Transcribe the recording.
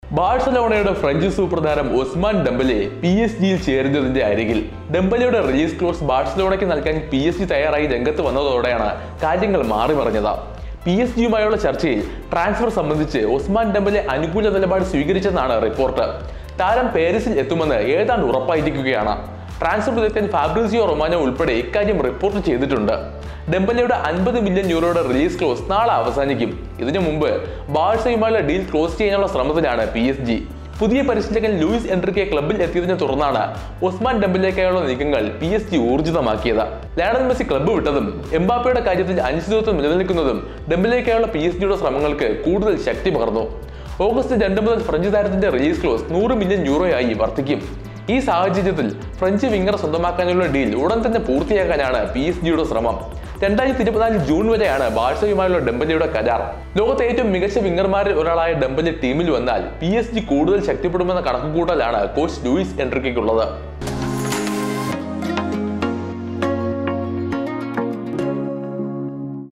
ബാഴ്സലോണയുടെ French super താരം Ousmane Dembele P S ജിയിൽ ചേരുന്നതിന്റെ അരികിൽ ഡെമ്പലയുടെ റിലീസ് ക്ലോസ് ബാഴ്സലോണയ്ക്ക് നൽകാൻ പി എസ് ജി തയ്യാറായി രംഗത്ത് വന്നതോടെയാണ് കാര്യങ്ങൾ മാറി മറിഞ്ഞത് പി എസ് ജിയുമായുള്ള ചർച്ചയിൽ ട്രാൻസ്ഫർ സംബന്ധിച്ച് ഒസ്മാൻ ഡെമ്പലെ അനുകൂല നിലപാട് സ്വീകരിച്ചെന്നാണ് റിപ്പോർട്ട് താരം പാരീസിൽ എത്തുമെന്ന് ഏതാണ്ട് ഉറപ്പായിരിക്കുകയാണ് ട്രാൻസ്ഫർ വിദഗ്ധൻ ഫാബ്രിസിയോ റൊമാനോ ഉൾപ്പെടെ ഇക്കാര്യം റിപ്പോർട്ട് ചെയ്തിട്ടുണ്ട് ഡെമ്പലയുടെ അൻപത് മില്യൺ യൂറോയുടെ റിലീസ് ക്ലോസ് നാളെ അവസാനിക്കും ഇതിനു മുമ്പ് ബാഴ്സയുമായുള്ള ഡീൽ ക്ലോസ് ചെയ്യാനുള്ള ശ്രമത്തിലാണ് പി എസ് ജി പുതിയ പരിശീലകൻ ലൂയിസ് എൻട്രിക്കെ ക്ലബിൽ എത്തിയതിനെ തുടർന്നാണ് ഒസ്മാൻ ഡെമ്പലേക്കായുള്ള നീക്കങ്ങൾ പി എസ് ജി ഊർജിതമാക്കിയത് ലയണൽ മെസ്സി ക്ലബ്ബ് വിട്ടതും എംബാപ്പയുടെ കാര്യത്തിൽ അനിശ്ചിതത്വം നിലനിൽക്കുന്നതും ഡെമ്പലേക്കായുള്ള പി എസ് ജിയുടെ ശ്രമങ്ങൾക്ക് കൂടുതൽ ശക്തി പകർന്നു ഓഗസ്റ്റ് രണ്ട് മുതൽ ഫ്രഞ്ച് താരത്തിന്റെ റിലീസ് ക്ലോസ് നൂറ് മില്യൺ യൂറോയായി വർദ്ധിക്കും ഈ സാഹചര്യത്തിൽ ഫ്രഞ്ച് വിങ്ങർ സ്വന്തമാക്കാനുള്ള ഡീൽ ഉടൻ തന്നെ പൂർത്തിയാക്കാനാണ് പി എസ് ജിയുടെ ശ്രമം രണ്ടായിരത്തി ഇരുപത്തിനാല് ജൂൺ വരെയാണ് ബാഴ്സയുമായുള്ള ഡെമ്പലിയുടെ കരാർ ലോകത്തെ ഏറ്റവും മികച്ച വിങ്ങർമാരിൽ ഒരാളായ ഡെമ്പലി ടീമിൽ വന്നാൽ പി എസ് ജി കൂടുതൽ ശക്തിപ്പെടുമെന്ന കണക്കുകൂട്ടലാണ് കോച്ച് ലൂയിസ് എൻട്രിക്കുള്ളത്